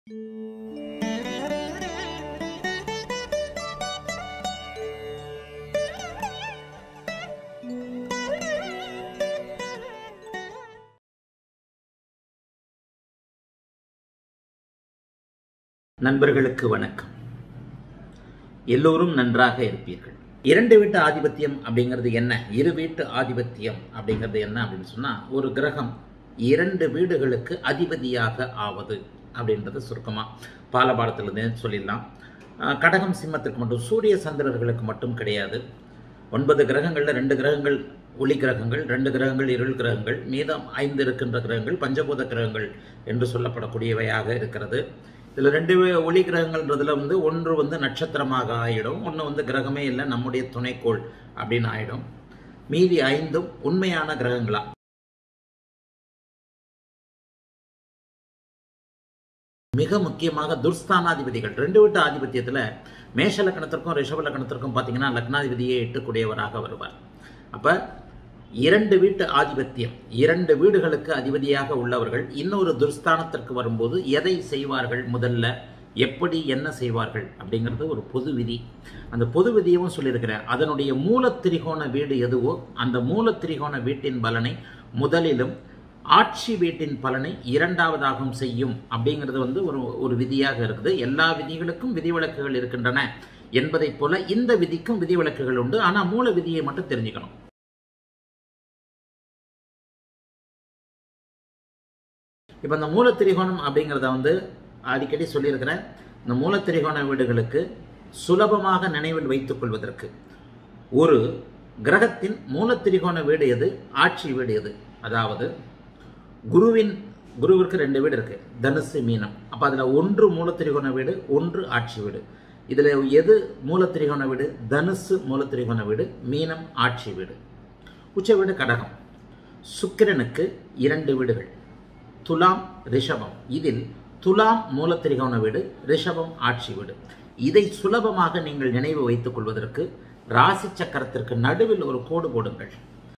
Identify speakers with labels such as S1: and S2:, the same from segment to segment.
S1: நண்பர்களுக்கு வணக்கம் எல்லோரும் நன்றாக இருப்பீர்கள் இரண்டு வீட்டு ஆதிபத்தியம் அப்படிங்கிறது என்ன இரு வீட்டு ஆதிபத்தியம் அப்படிங்கிறது என்ன அப்படின்னு சொன்னா ஒரு கிரகம் இரண்டு வீடுகளுக்கு அதிபதியாக ஆவது அப்படின்றது சுருக்கமா பாலபாடத்திலிருந்து சொல்லிடலாம் அஹ், கடகம் சிம்மத்திற்கு மட்டும் சூரிய சந்திரர்களுக்கு மட்டும் கிடையாது ஒன்பது கிரகங்கள்ல ரெண்டு கிரகங்கள் ஒளி கிரகங்கள் ரெண்டு கிரகங்கள் இருள் கிரகங்கள் மீதம் ஐந்து இருக்கின்ற கிரகங்கள் பஞ்சபூத கிரகங்கள் என்று சொல்லப்படக்கூடியவையாக இருக்கிறது இதில் ரெண்டு வே- ஒளி கிரகங்கள்ன்றதுல வந்து ஒன்று வந்து நட்சத்திரமாக ஆயிடும் ஒன்று வந்து கிரகமே இல்லை நம்முடைய துணைக்கோள் அப்படின்னு ஆயிடும் மீதி ஐந்தும் உண்மையான கிரகங்களா மிக முக்கியமாக துர்ஸ்தானாதிபதிகள் ரெண்டு வீட்டு ஆதிபத்தியத்தில் மேஷ லக்னத்திற்கும் ரிஷப லக்னத்திற்கும் பார்த்தீங்கன்னா லக்னாதிபதியை எட்டுக்கூடியவராக வருவார் அப்போ இரண்டு வீட்டு ஆதிபத்தியம் இரண்டு வீடுகளுக்கு அதிபதியாக உள்ளவர்கள் இன்னொரு துர்ஸ்தானத்திற்கு வரும்போது எதை செய்வார்கள் முதல்ல எப்படி என்ன செய்வார்கள் அப்படிங்கிறது ஒரு பொது விதி அந்த பொது விதியவும் சொல்லியிருக்கிறேன் அதனுடைய மூலத்திரிகோண வீடு எதுவோ அந்த மூலத்திரிகோண வீட்டின் பலனை முதலிலும் ஆட்சி வீட்டின் பலனை இரண்டாவதாகவும் செய்யும் அப்படிங்கிறது வந்து ஒரு ஒரு விதியாக இருக்குது எல்லா விதிகளுக்கும் விதிவிலக்குகள் இருக்கின்றன என்பதைப் போல இந்த விதிக்கும் விதிவிலக்குகள் உண்டு ஆனால் மூல விதியை மட்டும் தெரிஞ்சுக்கணும் இப்போ இந்த மூலத்திரிகோணம் அப்படிங்கிறத வந்து அடிக்கடி சொல்லியிருக்கிறேன் இந்த மூலத்திரிகோண வீடுகளுக்கு சுலபமாக நினைவில் வைத்துக் கொள்வதற்கு ஒரு கிரகத்தின் மூலத்திரிகோண வீடு எது ஆட்சி வீடு எது அதாவது குருவின் குருவிற்கு ரெண்டு வீடு இருக்கு தனுசு மீனம் அப்போ அதில் ஒன்று மூலத்திரிகோண வீடு ஒன்று ஆட்சி வீடு இதில் எது மூலத்திரிகோண வீடு தனுசு மூலத்திரிகோண வீடு மீனம் ஆட்சி வீடு உச்ச வீடு கடகம் சுக்கிரனுக்கு இரண்டு வீடுகள் துலாம் ரிஷபம் இதில் துலாம் மூலத்திரிகோண வீடு ரிஷபம் ஆட்சி வீடு இதை சுலபமாக நீங்கள் நினைவு வைத்துக் கொள்வதற்கு ராசி சக்கரத்திற்கு நடுவில் ஒரு கோடு போடுங்கள்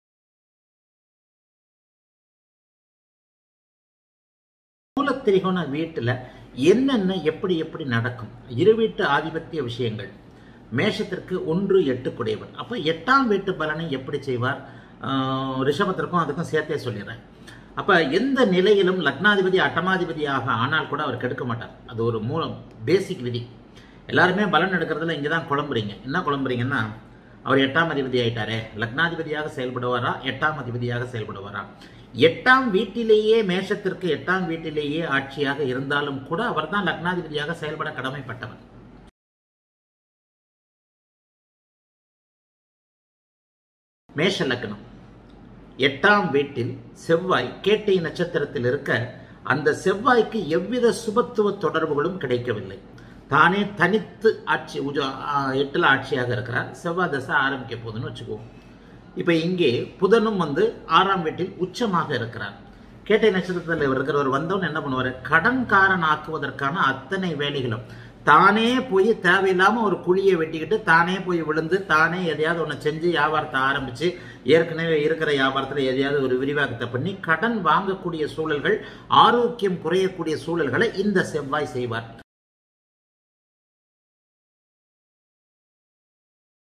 S1: மூலத்திரிகோண வீட்டில் என்னென்ன எப்படி எப்படி நடக்கும் இரு வீட்டு ஆதிபத்திய விஷயங்கள் மேஷத்திற்கு ஒன்று எட்டு குடையவர் அப்போ எட்டாம் வீட்டு பலனை எப்படி செய்வார் ஆஹ் ரிஷபத்திற்கும் அதுக்கும் சேர்த்தே சொல்லிடுறேன் அப்போ எந்த நிலையிலும் லக்னாதிபதி அட்டமாதிபதியாக ஆனால் கூட அவர் கெடுக்க மாட்டார் அது ஒரு மூலம் பேசிக் விதி எல்லாருமே பலன் எடுக்கிறதுல இங்கே தான் குழம்புறீங்க என்ன குழம்புறீங்கன்னா அவர் எட்டாம் அதிபதி ஆயிட்டாரே லக்னாதிபதியாக செயல்படுவாரா எட்டாம் அதிபதியாக செயல்படுவாரா எட்டாம் வீட்டிலேயே மேஷத்திற்கு எட்டாம் வீட்டிலேயே ஆட்சியாக இருந்தாலும் கூட அவர்தான் லக்னாதிபதியாக செயல்பட கடமைப்பட்டவர் மேஷ லக்னம் எட்டாம் வீட்டில் செவ்வாய் கேட்டை நட்சத்திரத்தில் இருக்க அந்த செவ்வாய்க்கு எவ்வித சுபத்துவ தொடர்புகளும் கிடைக்கவில்லை தானே தனித்து ஆட்சி உஜ- ஆ, எட்டுல ஆட்சியாக இருக்கிறார் செவ்வாய் தசை ஆரம்பிக்க போகுதுன்னு வச்சுக்குவோம் இப்போ இங்கே புதனும் வந்து ஆறாம் வீட்டில் உச்சமாக இருக்கிறார் கேட்டை நட்சத்திரத்தில் இருக்கிறவர் வந்தவன் என்ன பண்ணுவார் கடன்காரன் ஆக்குவதற்கான அத்தனை வேலைகளும் தானே போய் தேவையில்லாம ஒரு குழியை வெட்டிக்கிட்டு தானே போய் விழுந்து தானே எதையாவது ஒன்று செஞ்சு வியாபாரத்தை ஆரம்பிச்சு ஏற்கனவே இருக்கிற வியாபாரத்தில் எதையாவது ஒரு விரிவாக்கத்தை பண்ணி கடன் வாங்கக்கூடிய சூழல்கள் ஆரோக்கியம் குறையக்கூடிய சூழல்களை இந்த செவ்வாய் செய்வார்